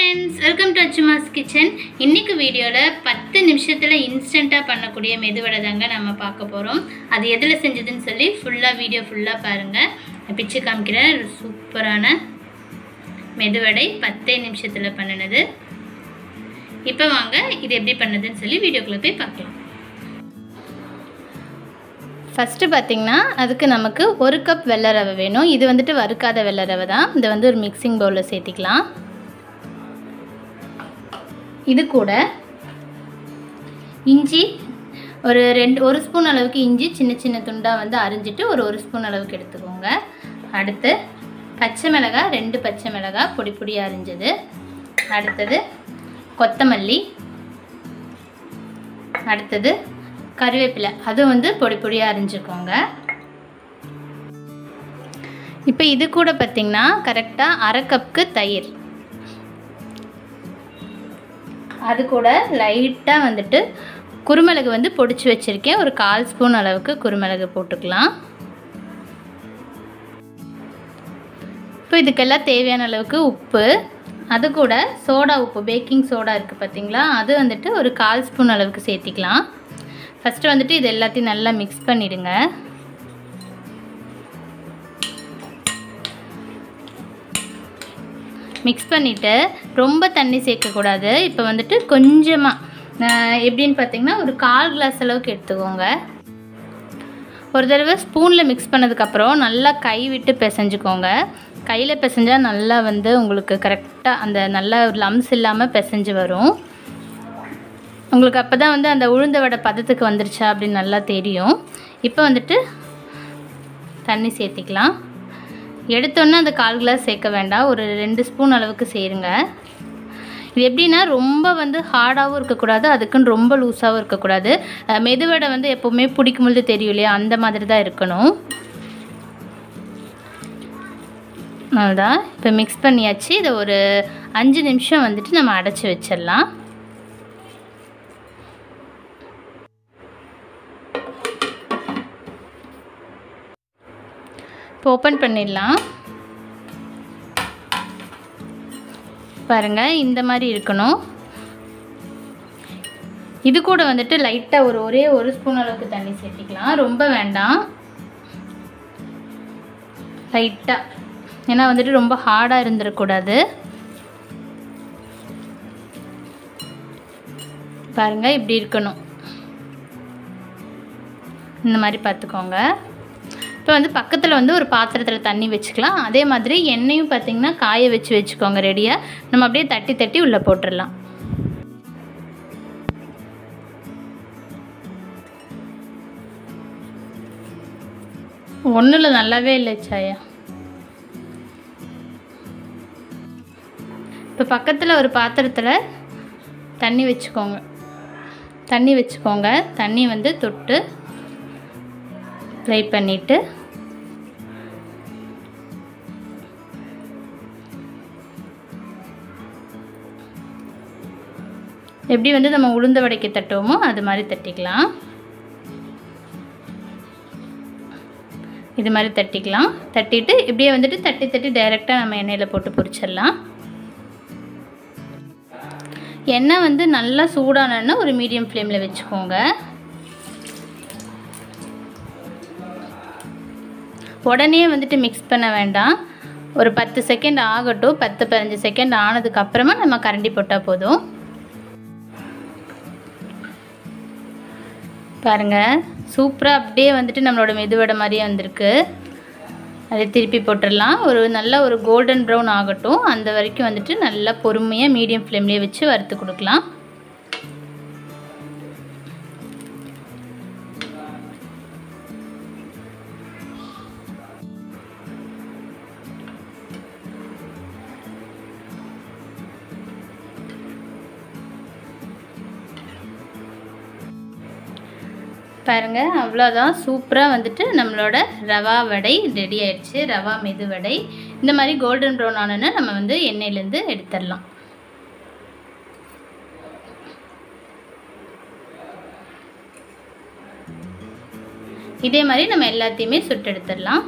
friends welcome to Achumas kitchen இன்னைக்கு வீடியோவில் பத்து நிமிஷத்தில் இன்ஸ்டண்ட்டாக பண்ணக்கூடிய மெதுவடை தாங்க நம்ம பார்க்க போகிறோம் அது எதில் செஞ்சதுன்னு சொல்லி ஃபுல்லாக வீடியோ ஃபுல்லாக பாருங்கள் நான் பிச்சு காமிக்கிற ஒரு சூப்பரான மெதுவடை பத்தே நிமிஷத்தில் பண்ணினது இப்போ வாங்க இது எப்படி பண்ணதுன்னு சொல்லி வீடியோக்குள்ளே போய் பார்க்கலாம் ஃபஸ்ட்டு பார்த்திங்கன்னா அதுக்கு நமக்கு ஒரு கப் வெள்ளை ரவை வேணும் இது வந்துட்டு வறுக்காத வெள்ளை ரவை தான் இதை வந்து ஒரு மிக்சிங் பவுலில் சேர்த்திக்கலாம் இது கூட இஞ்சி ஒரு ரெண்டு ஒரு ஸ்பூன் அளவுக்கு இஞ்சி சின்ன சின்ன துண்டாக வந்து அரிஞ்சிட்டு ஒரு ஒரு ஸ்பூன் அளவுக்கு எடுத்துக்கோங்க அடுத்து பச்சை மிளகாய் ரெண்டு பச்சை மிளகாய் பொடி பொடியாக அரிஞ்சது அடுத்தது கொத்தமல்லி அடுத்தது கருவேப்பிலை அது வந்து பொடி பொடியாக அரிஞ்சுக்கோங்க இப்போ இது கூட பார்த்திங்கன்னா கரெக்டாக அரை கப்புக்கு தயிர் அது கூட லைட்டாக வந்துட்டு குருமிளகு வந்து பொடிச்சு வச்சுருக்கேன் ஒரு கால் ஸ்பூன் அளவுக்கு குருமிளகு போட்டுக்கலாம் இப்போ இதுக்கெல்லாம் தேவையான அளவுக்கு உப்பு அது கூட சோடா உப்பு பேக்கிங் சோடா இருக்குது பார்த்தீங்களா அது வந்துட்டு ஒரு கால் ஸ்பூன் அளவுக்கு சேர்த்திக்கலாம் ஃபஸ்ட்டு வந்துட்டு இது எல்லாத்தையும் நல்லா மிக்ஸ் பண்ணிவிடுங்க மிக்ஸ் பண்ணிவிட்டு ரொம்ப தண்ணி சேர்க்கக்கூடாது இப்போ வந்துட்டு கொஞ்சமாக எப்படின்னு பார்த்தீங்கன்னா ஒரு கால் கிளாஸ் அளவுக்கு எடுத்துக்கோங்க ஒரு தடவை ஸ்பூனில் மிக்ஸ் பண்ணதுக்கப்புறம் நல்லா கை விட்டு பிசைஞ்சுக்கோங்க கையில் பிசைஞ்சால் நல்லா வந்து உங்களுக்கு கரெக்டாக அந்த நல்ல ஒரு லம்ஸ் இல்லாமல் பிசைஞ்சு வரும் உங்களுக்கு அப்போ தான் வந்து அந்த உளுந்த வடை பதத்துக்கு வந்துருச்சா அப்படின்னு நல்லா தெரியும் இப்போ வந்துட்டு தண்ணி சேர்த்திக்கலாம் எடுத்தோன்னே அந்த கால் கிளாஸ் சேர்க்க வேண்டாம் ஒரு ரெண்டு ஸ்பூன் அளவுக்கு சேருங்க இது எப்படின்னா ரொம்ப வந்து ஹார்டாகவும் இருக்கக்கூடாது அதுக்குன்னு ரொம்ப லூஸாகவும் இருக்கக்கூடாது மெதுவடை வந்து எப்போவுமே பிடிக்கும்பொழுது தெரியும் இல்லையா அந்த மாதிரி தான் இருக்கணும் அவ்வளோதான் இப்போ மிக்ஸ் பண்ணியாச்சு இதை ஒரு அஞ்சு நிமிஷம் வந்துட்டு நம்ம அடைச்சி வச்சிடலாம் இப்போ ஓப்பன் பண்ணிடலாம் பாருங்கள் இந்த மாதிரி இருக்கணும் இது கூட வந்துட்டு லைட்டாக ஒரு ஒரே ஒரு ஸ்பூன் அளவுக்கு தண்ணி சேர்த்திக்கலாம் ரொம்ப வேண்டாம் லைட்டாக ஏன்னா வந்துட்டு ரொம்ப ஹார்டாக இருந்துடக்கூடாது பாருங்கள் இப்படி இருக்கணும் இந்த மாதிரி பார்த்துக்கோங்க இப்போ வந்து பக்கத்தில் வந்து ஒரு பாத்திரத்தில் தண்ணி வச்சுக்கலாம் அதே மாதிரி எண்ணெயும் பார்த்திங்கன்னா காய வச்சு வச்சுக்கோங்க ரெடியாக நம்ம அப்படியே தட்டி தட்டி உள்ளே போட்டுடலாம் ஒன்றில் நல்லாவே இல்லை சாயா இப்போ பக்கத்தில் ஒரு பாத்திரத்தில் தண்ணி வச்சுக்கோங்க தண்ணி வச்சுக்கோங்க தண்ணி வந்து தொட்டு ஃப்ரை பண்ணிவிட்டு எப்படி வந்து நம்ம உளுந்த வடைக்கு தட்டுவோமோ அது மாதிரி தட்டிக்கலாம் இது மாதிரி தட்டிக்கலாம் தட்டிட்டு இப்படியே வந்துட்டு தட்டி தட்டி டைரெக்டாக நம்ம எண்ணெயில் போட்டு பொரிச்சிடலாம் எண்ணெய் வந்து நல்லா சூடானன்னா ஒரு மீடியம் ஃப்ளேமில் வச்சுக்கோங்க உடனே வந்துட்டு மிக்ஸ் பண்ண வேண்டாம் ஒரு பத்து செகண்ட் ஆகட்டும் பத்து பதினஞ்சு செகண்ட் ஆனதுக்கப்புறமா நம்ம கரண்டி போட்டால் போதும் பாருங்கள் சூப்பராக அப்படியே வந்துட்டு நம்மளோட மெதுவடை மாதிரியே வந்திருக்கு அதை திருப்பி போட்டுடலாம் ஒரு நல்ல ஒரு கோல்டன் ப்ரௌன் ஆகட்டும் அந்த வரைக்கும் வந்துட்டு நல்லா பொறுமையாக மீடியம் ஃப்ளேம்லேயே வச்சு வறுத்து கொடுக்கலாம் பாருங்கள் அவ்வளோதான் சூப்பராக வந்துட்டு நம்மளோட ரவா வடை ரெடி ஆயிடுச்சு ரவா மெது வடை இந்த மாதிரி கோல்டன் ப்ரௌன் ஆனோன்னா நம்ம வந்து எண்ணெயிலேருந்து எடுத்துடலாம் இதே மாதிரி நம்ம எல்லாத்தையுமே சுட்டு எடுத்துடலாம்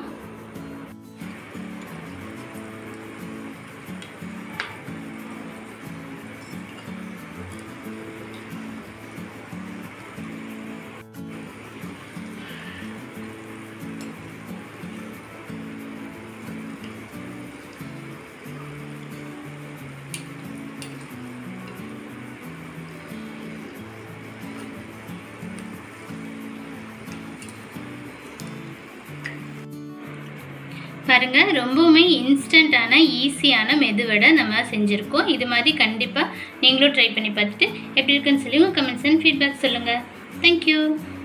பாருங்கள் ரொம்பவுமே இன்ஸ்டண்ட்டான ஈஸியான மெதுவடை நம்ம செஞ்சுருக்கோம் இது மாதிரி கண்டிப்பாக நீங்களும் ட்ரை பண்ணி பார்த்துட்டு எப்படி இருக்குன்னு சொல்லி உங்கள் கமெண்ட்ஸ் அண்ட் ஃபீட்பேக் சொல்லுங்கள் தேங்க்யூ